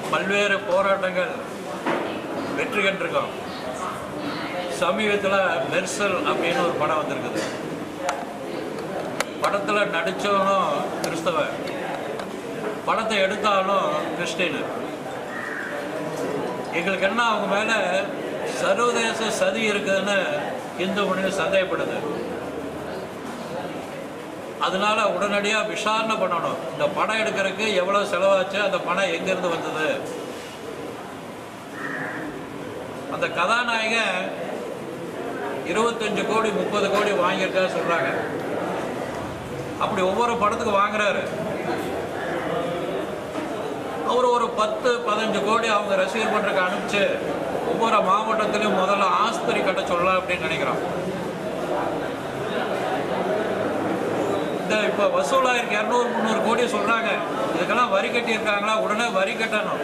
பல்வேறு போராட்டங்கள் வெற்றி கண்டிருக்கோம் சமீபத்தில் மெர்சல் அப்படின்னு ஒரு படம் வந்திருக்குது படத்தில் நடித்தவனும் கிறிஸ்தவன் படத்தை எடுத்தாலும் கிறிஸ்டின் எங்களுக்கு என்ன அவங்க மேலே சர்வதேச சதி இருக்குதுன்னு இந்து மொழி சந்தேகப்படுது அதனால உடனடியாக விசாரணை பண்ணணும் இந்த படம் எடுக்கிறதுக்கு எவ்வளோ செலவாச்சு அந்த பணம் எங்கேருந்து வந்தது அந்த கதாநாயகன் இருபத்தஞ்சு கோடி முப்பது கோடி வாங்கியிருக்கா சொல்கிறாங்க அப்படி ஒவ்வொரு படத்துக்கு வாங்குறாரு அவர் ஒரு பத்து பதினஞ்சு கோடி அவங்க ரசிகர் மன்றக்கு அனுப்பிச்சு ஒவ்வொரு மாவட்டத்திலையும் முதல்ல ஆஸ்பத்திரி கட்ட சொல்லலாம் அப்படின்னு நினைக்கிறோம் இந்த இப்போ வசூலாயிருக்கு இரநூறு முந்நூறு கோடி சொல்கிறாங்க இதுக்கெல்லாம் வரி கட்டியிருக்காங்களா உடனே வரி கட்டணும்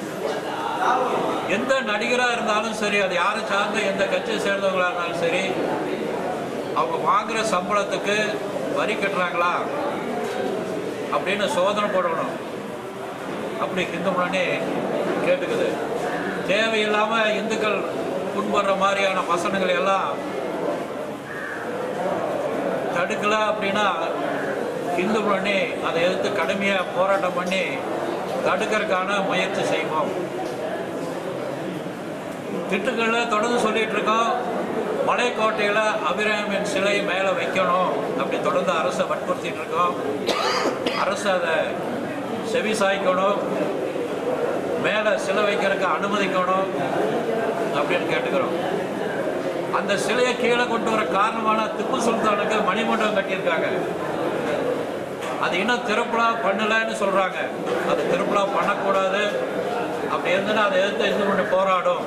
எந்த நடிகராக இருந்தாலும் சரி அது யாரை சார்ந்த எந்த கட்சியை சேர்ந்தவங்களா இருந்தாலும் சரி அவங்க வாங்குற சம்பளத்துக்கு வரி கட்டுறாங்களா அப்படின்னு சோதனை போடணும் அப்படி இந்து முன்னணி கேட்டுக்குது தேவையில்லாமல் இந்துக்கள் புண்படுற மாதிரியான வசனங்கள் எல்லாம் தடுக்கல அப்படின்னா இந்து முன்னணி அதை எதிர்த்து கடுமையாக போராட்டம் பண்ணி தடுக்கிறதுக்கான முயற்சி செய்வோம் திட்டுக்களில் தொடர்ந்து சொல்லிட்டு இருக்கோம் மலைக்கோட்டையில் அபிராமின் சிலை மேலே வைக்கணும் அப்படி தொடர்ந்து அரசை வற்புறுத்திட்டு இருக்கோம் அரசு அதை செவி சாய்க்கணும் மேலே சிலை வைக்கிறதுக்கு அனுமதிக்கணும் அப்படின்னு கேட்டுக்கிறோம் அந்த சிலையை கீழே கொண்டு வர காரணமான திப்பு சுல்தானுக்கு மணிமண்டபம் கட்டியிருக்காங்க அது இன்னும் திருப்பலா பண்ணலைன்னு சொல்கிறாங்க அது திருப்பலா பண்ணக்கூடாது அப்படி இருந்ததுன்னா அதை எதிர்த்து இந்து பண்ணி போராடும்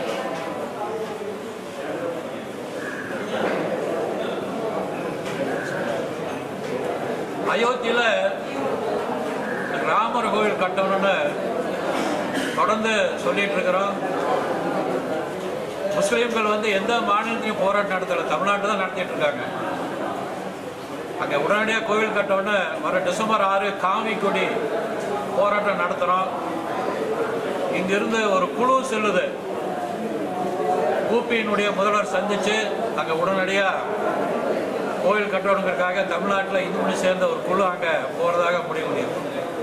அயோத்தியில் ராமர் கோவில் கட்டணும்னு தொடர்ந்து சொல்லிட்டு இருக்கிறோம் முஸ்லீம்கள் வந்து எந்த மாநிலத்திலையும் போராட்டம் நடத்தலை தமிழ்நாட்டில் தான் நடத்திட்டு இருக்காங்க அங்கே உடனடியாக கோவில் கட்டணும்னு வர டிசம்பர் ஆறு காவி கொடி போராட்டம் நடத்துகிறோம் இங்கிருந்து ஒரு குழு செல்லுது ஊபியினுடைய முதல்வர் சந்தித்து அங்கே உடனடியாக கோவில் கட்டணுங்கிறதுக்காக தமிழ்நாட்டில் இந்து மணி சேர்ந்த ஒரு குழு அங்கே போகிறதாக முடிவு பண்ணியிருக்கோம்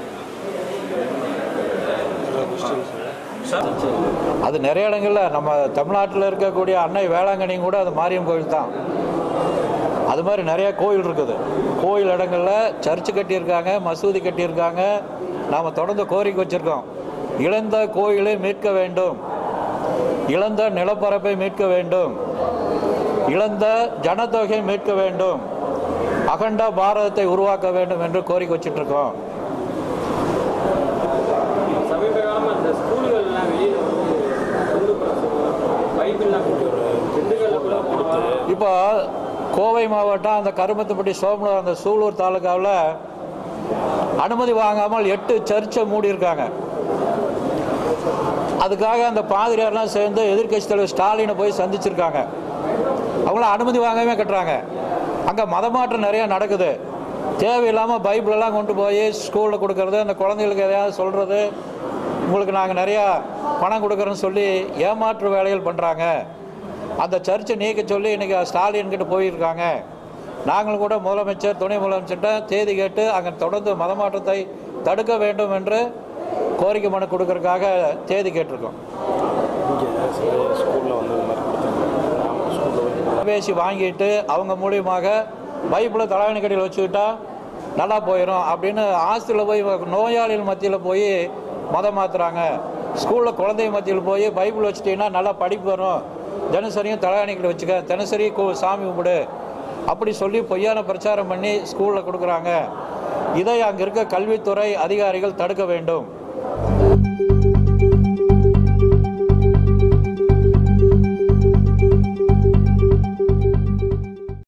சார் அது நிறைய இடங்களில் நம்ம தமிழ்நாட்டில் இருக்கக்கூடிய அன்னை வேளாங்கண்ணியும் கூட அது மாரியம் கோவில் தான் அது மாதிரி நிறைய கோயில் இருக்குது கோயில் இடங்களில் சர்ச்சு கட்டியிருக்காங்க மசூதி கட்டியிருக்காங்க நாம் தொடர்ந்து கோரிக்கை வச்சுருக்கோம் இழந்த கோயிலை மீட்க வேண்டும் இழந்த நிலப்பரப்பை மீட்க வேண்டும் இழந்த ஜனத்தொகையை மீட்க வேண்டும் அகண்ட பாரதத்தை உருவாக்க வேண்டும் என்று கோரிக்கை வச்சுட்டு இருக்கோம் சமீப காலமாக இந்த ஸ்கூல்கள்லாம் வெளியில் வந்து பொண்ணு பிரசவம் பைபிள்லாம் கொண்டு வரும் திண்டுக்கல்ல கூட போன வாரம் இப்போ கோவை மாவட்டம் அந்த கருமத்துப்பட்டி சோமனூர் அந்த சூலூர் தாலுக்காவில் அனுமதி வாங்காமல் எட்டு சர்ச்சை மூடியிருக்காங்க அதுக்காக அந்த பாதிரியார்லாம் சேர்ந்து எதிர்க்கட்சி தலைவர் ஸ்டாலினை போய் சந்திச்சிருக்காங்க அவங்களாம் அனுமதி வாங்காமே கட்டுறாங்க அங்கே மதமாற்றம் நிறைய நடக்குது தேவையில்லாமல் பைபிளெல்லாம் கொண்டு போய் ஸ்கூலில் கொடுக்கறது அந்த குழந்தைகளுக்கு எதையாவது சொல்கிறது உங்களுக்கு நாங்கள் நிறையா பணம் கொடுக்குறோன்னு சொல்லி ஏமாற்று வேலைகள் பண்ணுறாங்க அந்த சர்ச்சை நீக்க சொல்லி இன்றைக்கி ஸ்டாலின் கிட்ட போயிருக்காங்க நாங்களும் கூட முதலமைச்சர் துணை முதலமைச்சர்கிட்ட தேதி கேட்டு அங்கே தொடர்ந்து மதமாற்றத்தை தடுக்க வேண்டும் என்று கோரிக்கை மனு கொடுக்கறதுக்காக தேதி கேட்டிருக்கோம் இங்கே ஸ்கூலில் வந்து இந்த மாதிரி கொடுத்துருக்காங்க நாம ஸ்கூலில் வந்து பேசி வாங்கிட்டு அவங்க மூலியமாக பைப்பில் தலைவணி கடையில் வச்சுக்கிட்டா நல்லா போயிடும் அப்படின்னு ஆஸ்திரியில் போய் நோயாளிகள் மத்தியில் போய் மதம் மாற்றுறாங்க ஸ்கூலில் குழந்தை மத்தியில் போய் பைபிள் வச்சுட்டீங்கன்னா நல்லா படிப்பு வரும் தினசரியும் தலைவணிக்கிட்ட வச்சுக்க தினசரி கு- சாமி கும்பிடு அப்படி சொல்லி பொய்யான பிரச்சாரம் பண்ணி ஸ்கூலில் கொடுக்குறாங்க இதை அங்கே இருக்க கல்வித்துறை அதிகாரிகள் தடுக்க வேண்டும்